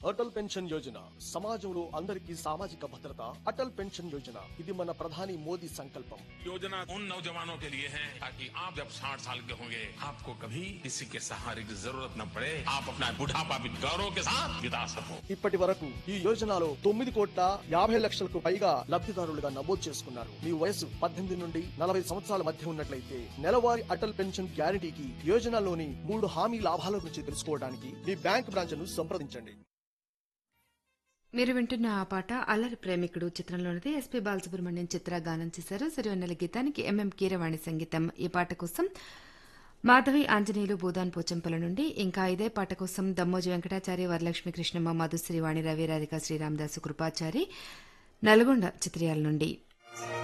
Atal pension Yojana సమాజంలో అందరికీ సామాజిక భద్రత అటల్ పెన్షన్ యోజన ఇది మన ప్రధాని మోదీ సంకల్పం योजना उन नौजवानों के लिए है ताकि आप जब 60 साल के होंगे आपको कभी किसी के सहारे की जरूरत न पड़े आप अपना बुढ़ापा भी गौरव के साथ बिता सको ఇప్పటి వరకు ఈ యోజనలో తొమ్మిది కోట్ల యాభై లక్షలకు పైగా లబ్ధిదారులుగా నమోదు చేసుకున్నారు మీ వయసు పద్దెనిమిది నుండి నలభై సంవత్సరాల మధ్య ఉన్నట్లయితే నెలవారీ అటల్ పెన్షన్ గ్యారంటీకి యోజనలోని మూడు హామీ లాభాల గురించి తెలుసుకోవడానికి మీ బ్యాంక్ బ్రాంచ్ ను సంప్రదించండి మీరు వింటున్న ఆ పాట అల్లరి ప్రేమికుడు చిత్రంలోనిది ఎస్పీ బాలసుబ్రహ్మణ్యం చిత్ర గానం చేశారు సిరివెన్నెల గీతానికి ఎంఎం కీరవాణి సంగీతం ఈ పాట కోసం మాధవి ఆంజనేయులు భూదాన్ పోచంపల నుండి ఇంకా ఇదే పాట కోసం దమ్మోజి వెంకటాచారి వరలక్ష్మి కృష్ణమ్మ మధుశ్రీవాణి రవి రాధిక శ్రీరామదాసు కృపాచారి నల్గొండ చిత్రయాల నుండి